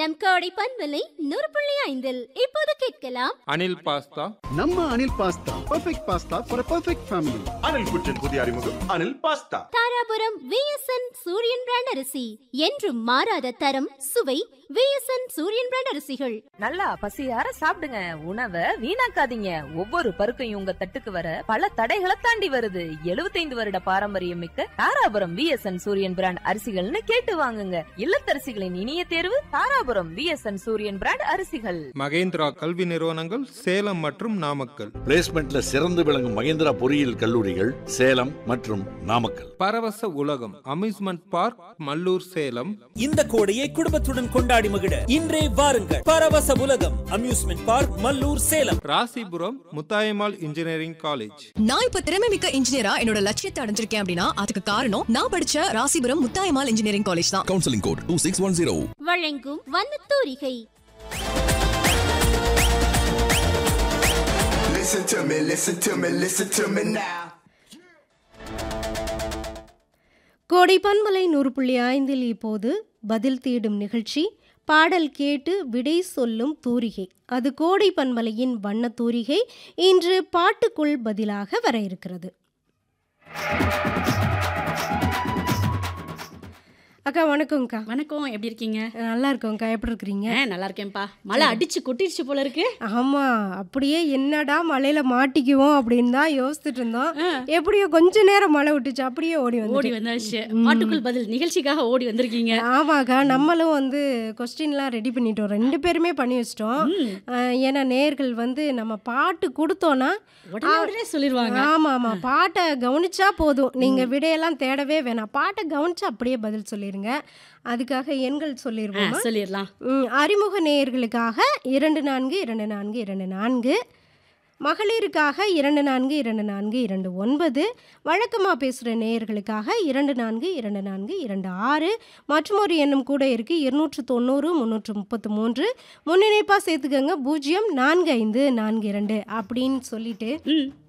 நம் கோடை பண்பலை நூறு புள்ளி ஐந்தில் இப்போது கேட்கலாம் அனில் பாஸ்தா நம்ம Anil pasta perfect pasta for perfect family Anil குற்றின் புதிய அறிமுகம் Anil pasta Dharapuram VSN Suriyan brand அரிசி என்றும் மாறாத தரம் சுவை விஎஸ்என் சூரியன் பிராண்ட் அரிசிகள் நல்லா பசியார சாப்பிடுங்க உணவை வீணாக்காதீங்க ஒவ்வொரு பருக்கையும் உங்க தட்டுக்கு வர பல தடைகளை தாண்டி வருது 75 வருட பாரம்பரியம் மிக்க தாராபுரம் விஎஸ்என் சூரியன் பிராண்ட் அரிசிகள்னு கேட்டு வாங்குங்க இல்லத்தரசிகளின் இனிய தேர்வு தாராபுரம் விஎஸ்என் சூரியன் பிராண்ட் அரிசிகள் மகேந்திரா கல்வி நிறுவனங்கள் சேலம் மற்றும் நாமக்கல் பிளேஸ்மெண்ட்ல சிறந்து விளங்கும் மகேந்திரா பொறியியல் கல்லூரிகள் சேலம் மற்றும் நாமக்கல் பரவச உலகம் அம்யூஸ்மெண்ட் பார்க் மல்லூர் சேலம் இந்த கோடையை குடும்பத்துடன் கொண்டாடி மகிழ இன்றே வாருங்கள் Paravasa Ulagam amusement park Mallur Salem Rasipuram Muthayammal engineering college நான் இப்ப திறமை மிக்க இன்ஜினியரா என்னோட லட்சியத்தை அடைஞ்சிருக்கேன் அப்படின்னா அதுக்கு காரணம் நான் படிச்ச ராசிபுரம் முத்தாயமால் இன்ஜினியரிங் காலேஜ் தான் counselling code two six one zero வழங்கும் வண்ணத்தூரிகை Listen to me, listen to me, listen to me now. கோடை பண்பலை நூறு புள்ளி ஐந்தில் இப்போது பதில் தேடும் நிகழ்ச்சி பாடல் கேட்டு விடை சொல்லும் தூரிகை அது கோடை பண்பலையின் வண்ண தூரிகை இன்று பாட்டுக்குள் பதிலாக வர இருக்கிறது அக்கா வணக்கம்க்கா வணக்கம் எப்படி இருக்கீங்க நல்லா இருக்கோம்க்கா எப்படி இருக்கிறீங்க ஆ நல்லா இருக்கேன்ப்பா மழை அடிச்சு கொட்டிடுச்சு போல இருக்கு ஆமாம் அப்படியே என்னடா மழையில மாட்டிக்குவோம் அப்படின்னு தான் யோசிச்சுட்டு இருந்தோம் எப்படியோ கொஞ்ச நேரம் மழை விட்டுச்சு அப்படியே ஓடி ஓடி வந்து வந்தாச்சு பாட்டுக்குள் பதில் நிகழ்ச்சிக்காக ஓடி வந்திருக்கீங்க ஆமாக்கா நம்மளும் வந்து கொஸ்டின்லாம் ரெடி பண்ணிட்டோம் ரெண்டு பேருமே பண்ணி வச்சிட்டோம் அஹ், ஏன்னா நேர்கள் வந்து நம்ம பாட்டு கொடுத்தோன்னா உடனே உடனே சொல்லிடுவாங்க ஆமா ஆமா பாட்டை கவனிச்சா போதும் நீங்க விடையெல்லாம் தேடவே வேணாம் பாட்டை கவனிச்சா அப்படியே பதில் சொல்லிருங்க அதுக்காக எண்கள் ஆ, சொல்லிடுவோமா சொல்லிடலாம் ம், அறிமுக நேயர்களுக்காக இரண்டு நான்கு இரண்டு நான்கு இரண்டு நான்கு மகளிருக்காக இரண்டு நான்கு இரண்டு நான்கு இரண்டு ஒன்பது வழக்கமாக பேசுகிற நேயர்களுக்காக இரண்டு நான்கு இரண்டு நான்கு இரண்டு ஆறு மற்றும் ஒரு எண்ணம் கூட இருக்குது இருநூற்று தொண்ணூறு முந்நூற்று முப்பத்து மூன்று முன்னிணைப்பாக சேர்த்துக்கோங்க பூஜ்ஜியம் நான்கு ஐந்து நான்கு இரண்டு அப்படின்னு சொல்லிட்டு ம்